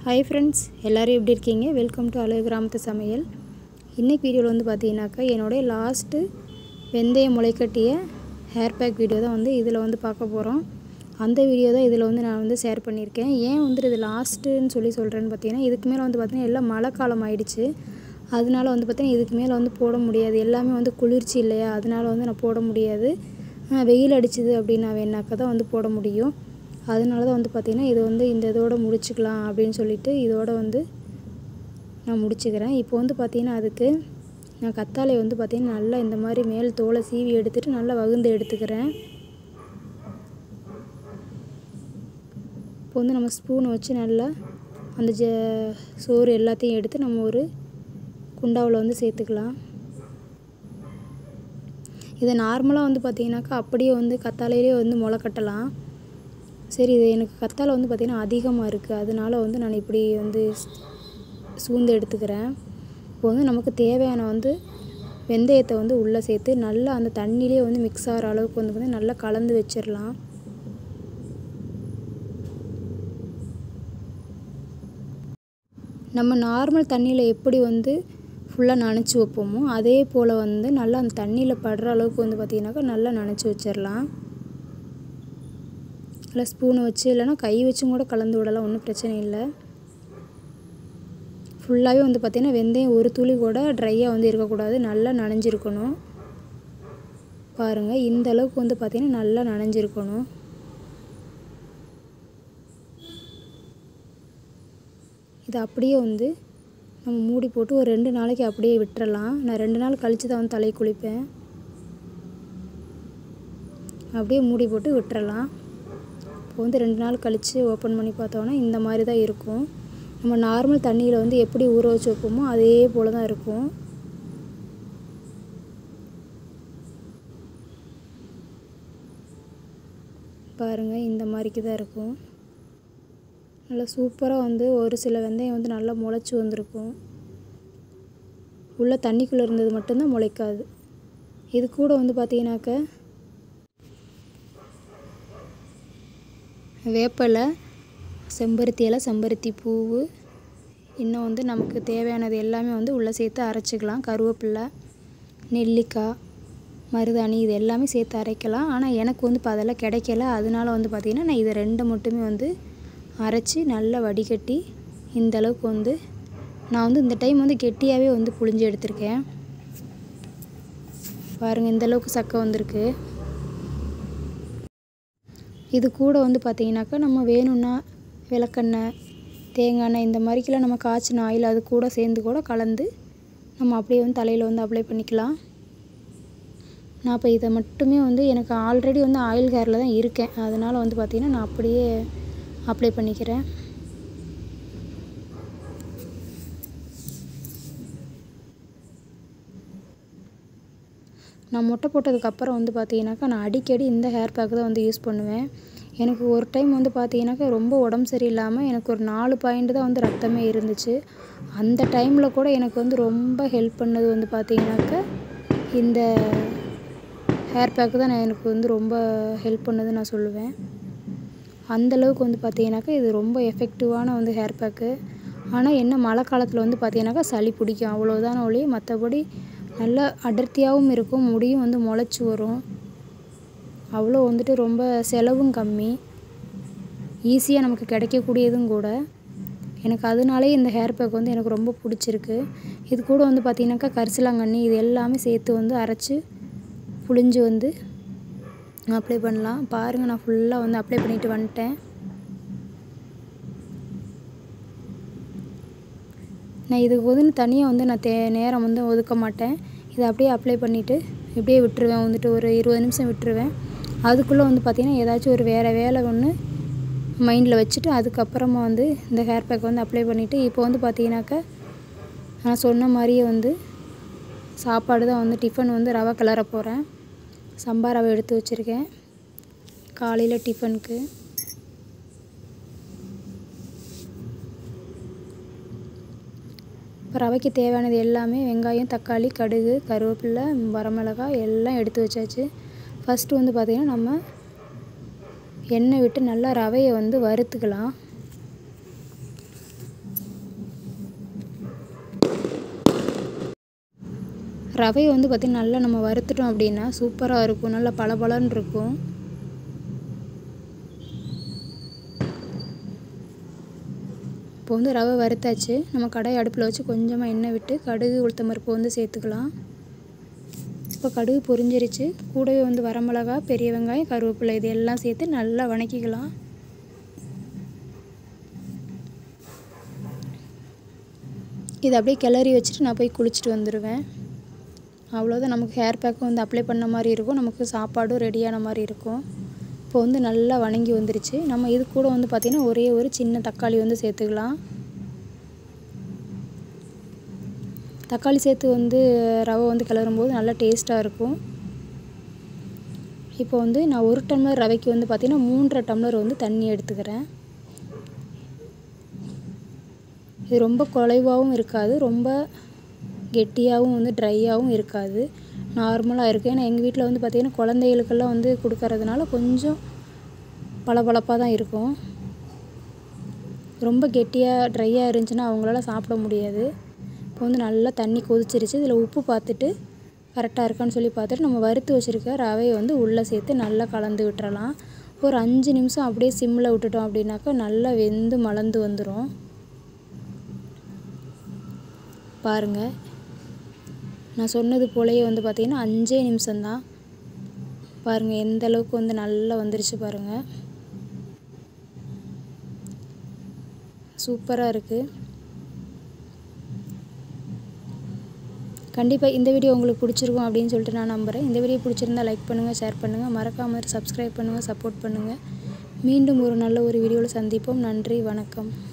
hi friends எல்லோரும் எப்படி இருக்கீங்க வெல்கம் டு அழகு கிராமத்து சமையல் இன்றைக்கி வீடியோவில் வந்து பார்த்தீங்கன்னாக்கா என்னுடைய லாஸ்ட்டு வெந்தயம் முளைக்கட்டிய ஹேர் பேக் வீடியோ தான் வந்து இதில் வந்து பார்க்க போகிறோம் அந்த வீடியோ தான் இதில் வந்து நான் வந்து ஷேர் பண்ணியிருக்கேன் ஏன் வந்துட்டு இது லாஸ்ட்டுன்னு சொல்லி சொல்கிறேன்னு பார்த்தீங்கன்னா இதுக்கு மேலே வந்து பார்த்தீங்கன்னா எல்லாம் மழை காலம் ஆயிடுச்சு அதனால வந்து பார்த்தீங்கன்னா இதுக்கு மேலே வந்து போட முடியாது எல்லாமே வந்து குளிர்ச்சி இல்லையா அதனால வந்து நான் போட முடியாது ஆஹ் வெயில் அடிச்சுது அப்படின்னா வேணாக்கா தான் வந்து போட முடியும் அதனால தான் வந்து பார்த்திங்கன்னா இது வந்து இந்த இதோட முடிச்சுக்கலாம் அப்படின்னு சொல்லிட்டு இதோட வந்து நான் முடிச்சுக்கிறேன் இப்போ வந்து பார்த்திங்கன்னா அதுக்கு நான் கத்தாழை வந்து பார்த்திங்கன்னா நல்லா இந்த மாதிரி மேல் தோலை சீவி எடுத்துட்டு நல்லா வகுந்து எடுத்துக்கிறேன் இப்போ வந்து நம்ம ஸ்பூனை வச்சு நல்லா அந்த ஜ சோறு எல்லாத்தையும் எடுத்து நம்ம ஒரு குண்டாவில் வந்து சேர்த்துக்கலாம் இதை நார்மலாக வந்து பார்த்திங்கனாக்கா அப்படியே வந்து கத்தாழையிலே வந்து முளை கட்டலாம் சரி இது எனக்கு கத்தாழை வந்து பார்த்திங்கன்னா அதிகமாக இருக்குது அதனால வந்து நான் இப்படி வந்து சூழ்ந்து எடுத்துக்கிறேன் இப்போ வந்து நமக்கு தேவையான வந்து வெந்தயத்தை வந்து உள்ளே சேர்த்து நல்லா அந்த தண்ணியிலே வந்து மிக்ஸ் ஆகிற அளவுக்கு வந்து பார்த்திங்கன்னா நல்லா கலந்து வச்சிடலாம் நம்ம நார்மல் தண்ணியில் எப்படி வந்து ஃபுல்லாக நனைச்சி வைப்போமோ அதே போல் வந்து நல்லா அந்த தண்ணியில் படுற அளவுக்கு வந்து பார்த்திங்கனாக்கா நல்லா நனைச்சி வச்சிடலாம் இல்லை ஸ்பூனை வச்சு இல்லைன்னா கை வச்சும் கூட கலந்து விடலாம் ஒன்றும் பிரச்சனை இல்லை ஃபுல்லாகவே வந்து பார்த்திங்கன்னா வெந்தயம் ஒரு துளி கூட ட்ரையாக வந்து இருக்கக்கூடாது நல்லா நனைஞ்சிருக்கணும் பாருங்கள் இந்த அளவுக்கு வந்து பார்த்திங்கன்னா நல்லா நனைஞ்சிருக்கணும் இது அப்படியே வந்து நம்ம மூடி போட்டு ஒரு ரெண்டு நாளைக்கு அப்படியே விட்டுறலாம் நான் ரெண்டு நாள் கழித்து தான் வந்து தலையை குளிப்பேன் அப்படியே மூடி போட்டு விட்டுறலாம் இப்போ வந்து ரெண்டு நாள் கழித்து ஓப்பன் பண்ணி பார்த்தோன்னா இந்த மாதிரி தான் இருக்கும் நம்ம நார்மல் தண்ணியில் வந்து எப்படி ஊற வச்சு வைப்போமோ அதே போல் தான் இருக்கும் பாருங்கள் இந்த மாதிரிக்கு தான் இருக்கும் நல்லா சூப்பராக வந்து ஒரு சில வெந்தயம் வந்து நல்லா முளைச்சி வந்திருக்கும் உள்ளே தண்ணிக்குள்ளே இருந்தது மட்டும்தான் முளைக்காது இது கூட வந்து பார்த்தீங்கன்னாக்க வேப்பலை செம்பருத்தி இலை செம்பருத்தி பூவு இன்னும் வந்து நமக்கு தேவையானது எல்லாமே வந்து உள்ளே சேர்த்து அரைச்சிக்கலாம் கருவேப்பில்லை நெல்லிக்காய் மருதாணி இது எல்லாமே சேர்த்து அரைக்கலாம் ஆனால் எனக்கு வந்து இப்போ அதெல்லாம் கிடைக்கல அதனால வந்து பார்த்திங்கன்னா நான் இதை ரெண்டு மட்டுமே வந்து அரைச்சி நல்லா வடிகட்டி இந்த அளவுக்கு வந்து நான் வந்து இந்த டைம் வந்து கெட்டியாகவே வந்து புழிஞ்சு எடுத்திருக்கேன் பாருங்கள் இந்த அளவுக்கு சக்கை வந்திருக்கு இது கூட வந்து பார்த்திங்கனாக்கா நம்ம வேணும்னா விளக்கெண்ணெய் தேங்காய் எண்ணெய் இந்த மாதிரிக்கெல்லாம் நம்ம காய்ச்சின ஆயில் அது கூட சேர்ந்து கூட கலந்து நம்ம அப்படியே வந்து தலையில் வந்து அப்ளை பண்ணிக்கலாம் நான் இப்போ இதை மட்டுமே வந்து எனக்கு ஆல்ரெடி வந்து ஆயில் ஹேரில் தான் இருக்கேன் அதனால் வந்து பார்த்திங்கன்னா நான் அப்படியே அப்ளை பண்ணிக்கிறேன் நான் மொட்டை போட்டதுக்கப்புறம் வந்து பார்த்தீங்கன்னாக்கா நான் அடிக்கடி இந்த ஹேர் பேக் தான் வந்து யூஸ் பண்ணுவேன் எனக்கு ஒரு டைம் வந்து பார்த்தீங்கன்னாக்கா ரொம்ப உடம்பு சரியில்லாமல் எனக்கு ஒரு நாலு பாயிண்ட் தான் வந்து ரத்தமே இருந்துச்சு அந்த டைமில் கூட எனக்கு வந்து ரொம்ப ஹெல்ப் பண்ணது வந்து பார்த்தீங்கன்னாக்கா இந்த ஹேர் பேக்கு தான் நான் எனக்கு வந்து ரொம்ப ஹெல்ப் பண்ணதுன்னு நான் சொல்லுவேன் அந்தளவுக்கு வந்து பார்த்தீங்கன்னாக்கா இது ரொம்ப எஃபெக்டிவான வந்து ஹேர் பேக்கு ஆனால் என்ன மழை காலத்தில் வந்து பார்த்தீங்கன்னாக்கா சளி பிடிக்கும் அவ்வளோதான் ஒளி மற்றபடி நல்லா அடர்த்தியாகவும் இருக்கும் முடியும் வந்து முளைச்சி வரும் அவ்வளோ வந்துட்டு ரொம்ப செலவும் கம்மி ஈஸியாக நமக்கு கிடைக்கக்கூடியதும் கூட எனக்கு அதனாலே இந்த ஹேர் பேக் வந்து எனக்கு ரொம்ப பிடிச்சிருக்கு இது கூட வந்து பார்த்திங்கனாக்கா கரிசலாங்கண்ணி இது எல்லாமே சேர்த்து வந்து அரைச்சி புழிஞ்சு வந்து அப்ளை பண்ணலாம் பாருங்கள் நான் ஃபுல்லாக வந்து அப்ளை பண்ணிவிட்டு வந்துட்டேன் நான் இதுக்கு வந்து தனியாக வந்து நான் தே நேரம் வந்து ஒதுக்க மாட்டேன் இதை அப்படியே அப்ளை பண்ணிவிட்டு இப்படியே விட்டுருவேன் வந்துட்டு ஒரு இருபது நிமிஷம் விட்டுருவேன் அதுக்குள்ளே வந்து பார்த்திங்கன்னா ஏதாச்சும் ஒரு வேறு வேலை ஒன்று மைண்டில் வச்சுட்டு அதுக்கப்புறமா வந்து இந்த ஹேர் பேக் வந்து அப்ளை பண்ணிவிட்டு இப்போ வந்து பார்த்திங்கனாக்கா நான் சொன்ன மாதிரியே வந்து சாப்பாடு தான் வந்து டிஃபன் வந்து ரவை கிளற போகிறேன் சம்பா ரவை எடுத்து வச்சுருக்கேன் காலையில் டிஃபனுக்கு இப்போ ரவைக்கு தேவையானது எல்லாமே வெங்காயம் தக்காளி கடுகு கருவேப்பிலை வரமிளகாய் எல்லாம் எடுத்து வச்சாச்சு ஃபஸ்ட்டு வந்து பார்த்திங்கன்னா நம்ம எண்ணெய் விட்டு நல்லா ரவையை வந்து வறுத்துக்கலாம் ரவையை வந்து பார்த்திங்கன்னா நல்லா நம்ம வறுத்துட்டோம் அப்படின்னா சூப்பராக இருக்கும் நல்லா பளபளன்னு இருக்கும் இப்போ வந்து ரவை வறுத்தாச்சு நம்ம கடாய் அடுப்பில் வச்சு கொஞ்சமாக எண்ணெய் விட்டு கடுகு உளுத்தம் பருப்பு வந்து சேர்த்துக்கலாம் இப்போ கடுகு பொரிஞ்சிருச்சு கூடவே வந்து வரமிளகா பெரிய வெங்காயம் கருவேப்பிலை இது எல்லாம் சேர்த்து நல்லா வணக்கிக்கலாம் இதை அப்படியே கிளறி வச்சுட்டு நான் போய் குளிச்சுட்டு வந்துடுவேன் அவ்வளோதான் நமக்கு ஹேர் பேக்கும் வந்து அப்ளை பண்ண மாதிரி இருக்கும் நமக்கு சாப்பாடும் ரெடியான மாதிரி இருக்கும் இப்போ வந்து நல்லா வணங்கி வந்துருச்சு நம்ம இது கூட வந்து பார்த்திங்கன்னா ஒரே ஒரு சின்ன தக்காளி வந்து சேர்த்துக்கலாம் தக்காளி சேர்த்து வந்து ரவை வந்து கிளறும்போது நல்லா டேஸ்ட்டாக இருக்கும் இப்போ வந்து நான் ஒரு டம்ளர் ரவைக்கு வந்து பார்த்திங்கன்னா மூன்றரை டம்ளர் வந்து தண்ணி எடுத்துக்கிறேன் இது ரொம்ப குலைவாகவும் இருக்காது ரொம்ப கெட்டியாகவும் வந்து ட்ரையாகவும் இருக்காது நார்மலாக இருக்குது ஏன்னா எங்கள் வீட்டில் வந்து பார்த்திங்கன்னா குழந்தைகளுக்கெல்லாம் வந்து கொடுக்கறதுனால கொஞ்சம் பளபளப்பாக தான் இருக்கும் ரொம்ப கெட்டியாக ட்ரையாக இருந்துச்சுன்னா அவங்களால சாப்பிட முடியாது இப்போ வந்து நல்லா தண்ணி கொதிச்சிருச்சு இதில் உப்பு பார்த்துட்டு கரெக்டாக இருக்கான்னு சொல்லி பார்த்துட்டு நம்ம வறுத்து வச்சுருக்க ரவையை வந்து உள்ளே சேர்த்து நல்லா கலந்து விட்டுறலாம் ஒரு அஞ்சு நிமிஷம் அப்படியே சிம்மில் விட்டுட்டோம் அப்படின்னாக்கா நல்லா வெந்து மலர்ந்து வந்துடும் பாருங்கள் நான் சொன்னது போலயே வந்து பார்த்திங்கன்னா அஞ்சே நிமிஷம்தான் பாருங்கள் எந்த அளவுக்கு வந்து நல்லா வந்துருச்சு பாருங்கள் சூப்பராக இருக்குது கண்டிப்பாக இந்த வீடியோ உங்களுக்கு பிடிச்சிருக்கும் அப்படின்னு சொல்லிட்டு நான் நம்புகிறேன் இந்த வீடியோ பிடிச்சிருந்தா லைக் பண்ணுங்கள் ஷேர் பண்ணுங்கள் மறக்காமல் சப்ஸ்கிரைப் பண்ணுங்கள் சப்போர்ட் பண்ணுங்கள் மீண்டும் ஒரு நல்ல ஒரு வீடியோவில் சந்திப்போம் நன்றி வணக்கம்